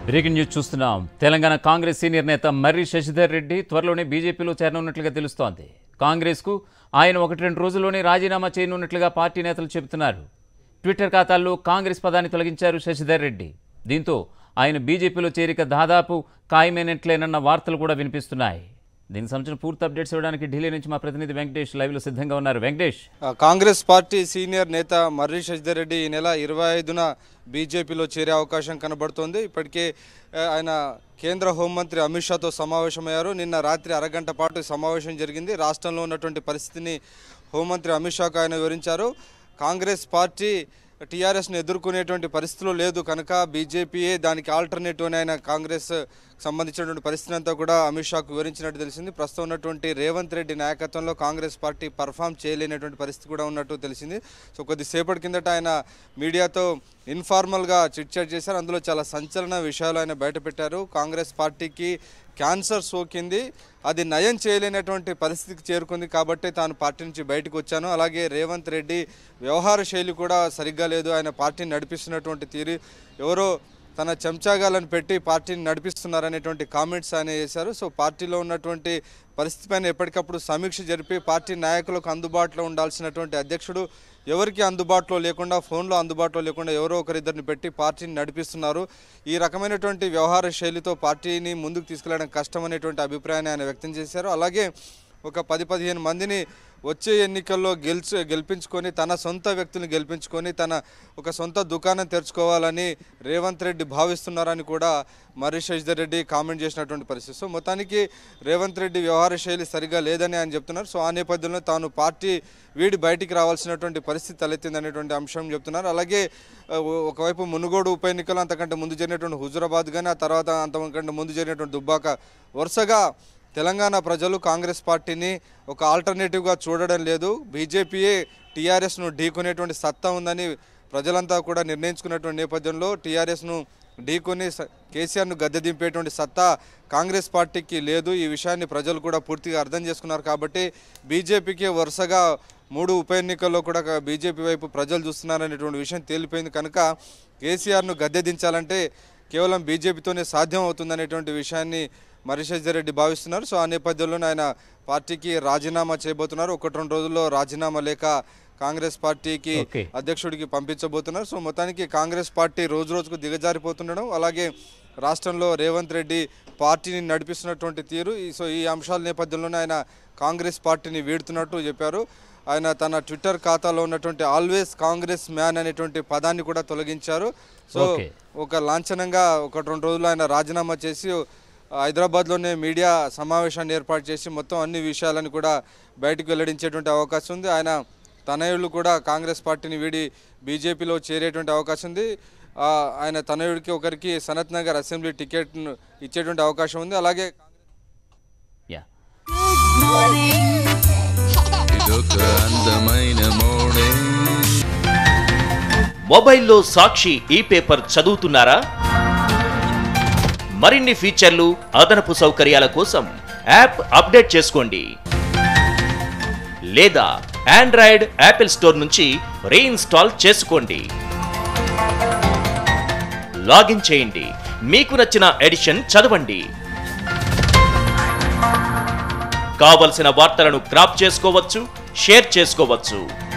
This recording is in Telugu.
బ్రేకింగ్ న్యూస్ చూస్తున్నాం తెలంగాణ కాంగ్రెస్ సీనియర్ నేత మర్రి శశిధర్ రెడ్డి త్వరలోనే బీజేపీలో చేరనున్నట్లుగా తెలుస్తోంది కాంగ్రెస్కు ఆయన ఒకటి రెండు రోజుల్లోనే రాజీనామా చేయనున్నట్లుగా పార్టీ నేతలు చెబుతున్నారు ట్విట్టర్ ఖాతాల్లో కాంగ్రెస్ పదాన్ని తొలగించారు శశిధర్ రెడ్డి దీంతో ఆయన బీజేపీలో చేరిక దాదాపు ఖాయమైనట్లేనన్న వార్తలు కూడా వినిపిస్తున్నాయి దీనికి సంబంధించిన పూర్తి అప్డేట్స్ ఇవ్వడానికి ఢిల్లీ నుంచి మా ప్రతినిధి వెంకటేష్ లైవ్లో సిద్ధంగా ఉన్నారు వెంకటేష్ ఆ, కాంగ్రెస్ పార్టీ సీనియర్ నేత మర్రి శశిధర్ రెడ్డి ఈ నెల ఇరవై ఐదున బీజేపీలో చేరే అవకాశం కనబడుతోంది ఇప్పటికే ఆ, ఆయన కేంద్ర హోంమంత్రి అమిత్ షాతో సమావేశమయ్యారు నిన్న రాత్రి అరగంట పాటు సమావేశం జరిగింది రాష్ట్రంలో ఉన్నటువంటి పరిస్థితిని హోంమంత్రి అమిత్ షాకు ఆయన వివరించారు కాంగ్రెస్ పార్టీ టీఆర్ఎస్ను ఎదుర్కొనేటువంటి పరిస్థితులు లేదు కనుక బీజేపీయే దానికి ఆల్టర్నేటివ్ అని ఆయన కాంగ్రెస్ సంబంధించినటువంటి పరిస్థితి అంతా కూడా అమిత్ షాకు వివరించినట్టు తెలిసింది ప్రస్తుతం ఉన్నటువంటి రేవంత్ రెడ్డి నాయకత్వంలో కాంగ్రెస్ పార్టీ పర్ఫామ్ చేయలేనటువంటి పరిస్థితి కూడా ఉన్నట్టు తెలిసింది సో కొద్దిసేపటి కిందట ఆయన మీడియాతో ఇన్ఫార్మల్గా చిట్చాట్ చేశారు అందులో చాలా సంచలన విషయాలు ఆయన బయటపెట్టారు కాంగ్రెస్ పార్టీకి క్యాన్సర్ సోకింది అది నయం చేయలేనటువంటి పరిస్థితికి చేరుకుంది కాబట్టి తాను పార్టీ నుంచి బయటకు వచ్చాను అలాగే రేవంత్ రెడ్డి వ్యవహార శైలి కూడా సరిగ్గా లేదు ఆయన పార్టీని నడిపిస్తున్నటువంటి తీరు ఎవరో తన చెంచాగాలను పెట్టి పార్టీని నడిపిస్తున్నారనేటువంటి కామెంట్స్ ఆయన చేశారు సో పార్టీలో ఉన్నటువంటి పరిస్థితి పైన ఎప్పటికప్పుడు సమీక్ష జరిపి పార్టీ నాయకులకు అందుబాటులో ఉండాల్సినటువంటి అధ్యక్షుడు ఎవరికి అందుబాటులో లేకుండా ఫోన్లో అందుబాటులో లేకుండా ఎవరో ఒకరిద్దరిని పెట్టి పార్టీని నడిపిస్తున్నారు ఈ రకమైనటువంటి వ్యవహార శైలితో పార్టీని ముందుకు తీసుకెళ్లడం కష్టం అనేటువంటి అభిప్రాయాన్ని ఆయన వ్యక్తం చేశారు అలాగే ఒక పది పదిహేను మందిని వచ్చే ఎన్నికల్లో గెలిచి గెలిపించుకొని తన సొంత వ్యక్తులను గెలిపించుకొని తన ఒక సొంత దుకాణం తెరుచుకోవాలని రేవంత్ రెడ్డి భావిస్తున్నారని కూడా మర్రి శశిధర్ రెడ్డి కామెంట్ చేసినటువంటి పరిస్థితి సో మొత్తానికి రేవంత్ రెడ్డి వ్యవహార శైలి సరిగా లేదని ఆయన చెప్తున్నారు సో ఆ నేపథ్యంలో తాను పార్టీ వీడి బయటికి రావాల్సినటువంటి పరిస్థితి తలెత్తింది అనేటువంటి అంశం చెప్తున్నారు అలాగే ఆ, ఓ- ఒకవైపు మునుగోడు ఉప ఎన్నికలు అంతకంటే ముందు జరిగినటువంటి హుజురాబాద్ కానీ ఆ తర్వాత అంతకంటే ముందు జరిగినటువంటి దుబ్బాక వరుసగా తెలంగాణ ప్రజలు కాంగ్రెస్ పార్టీని ఒక ఆల్టర్నేటివ్గా చూడడం లేదు బీజేపీయే టీఆర్ఎస్ను ఢీకొనేటువంటి సత్తా ఉందని ప్రజలంతా కూడా నిర్ణయించుకున్నటువంటి నేపథ్యంలో టీఆర్ఎస్ను ఢీకొని స- కేసీఆర్ను గద్దె దింపేటువంటి సత్తా కాంగ్రెస్ పార్టీకి లేదు ఈ విషయాన్ని ప్రజలు కూడా పూర్తిగా అర్థం చేసుకున్నారు కాబట్టి బీజేపీకి వరుసగా మూడు ఉప ఎన్నికల్లో కూడా క- బీజేపీ వైపు ప్రజలు చూస్తున్నారనేటువంటి విషయం తేలిపోయింది కనుక కేసీఆర్ను గద్దె దించాలంటే కేవలం బీజేపీతోనే సాధ్యం అవుతుందనేటువంటి విషయాన్ని మరిశేషర్ రెడ్డి భావిస్తున్నారు సో ఆ నేపథ్యంలోనే ఆయన పార్టీకి రాజీనామా చేయబోతున్నారు ఒకటి రెండు రోజుల్లో రాజీనామా లేక కాంగ్రెస్ పార్టీకి Okay. అధ్యక్షుడికి పంపించబోతున్నారు సో మొత్తానికి కాంగ్రెస్ పార్టీ రోజు రోజుకు దిగజారిపోతుండడం అలాగే రాష్ట్రంలో రేవంత్ రెడ్డి పార్టీని నడిపిస్తున్నటువంటి తీరు ఈ- సో ఈ అంశాల నేపథ్యంలోనే ఆయన కాంగ్రెస్ పార్టీని వీడుతున్నట్టు చెప్పారు ఆయన తన ట్విట్టర్ ఖాతాలో ఉన్నటువంటి ఆల్వేస్ కాంగ్రెస్ మ్యాన్ అనేటువంటి పదాన్ని కూడా తొలగించారు సో Okay. ఒక లాంఛనంగా ఒకటి రెండు రోజులు ఆయన రాజీనామా చేసి హైదరాబాద్లోనే మీడియా సమావేశాన్ని ఏర్పాటు చేసి మొత్తం అన్ని విషయాలను కూడా బయటకు వెల్లడించేటువంటి అవకాశం ఉంది ఆయన తనయుళ్ళు కూడా కాంగ్రెస్ పార్టీని వీడి బీజేపీలో చేరేటువంటి అవకాశం ఉంది ఆ, ఆయన తనయుడికి ఒకరికి సనత్ నగర్ అసెంబ్లీ టికెట్ను ఇచ్చేటువంటి అవకాశం ఉంది అలాగే యా ఇదొక అందమైన మోడే మొబైల్లో సాక్షి ఈ పేపర్ చదువుతున్నారా మరిన్ని ఫీచర్లు అదనపు సౌకర్యాల కోసం యాప్ అప్డేట్ చేసుకోండి లేదా ఆండ్రాయిడ్ యాపిల్ స్టోర్ నుంచి రీఇన్స్టాల్ చేసుకోండి లాగిన్ చేయండి మీకు నచ్చిన ఎడిషన్ చదవండి కావలసిన వార్తలను క్రాప్ చేసుకోవచ్చు షేర్ చేసుకోవచ్చు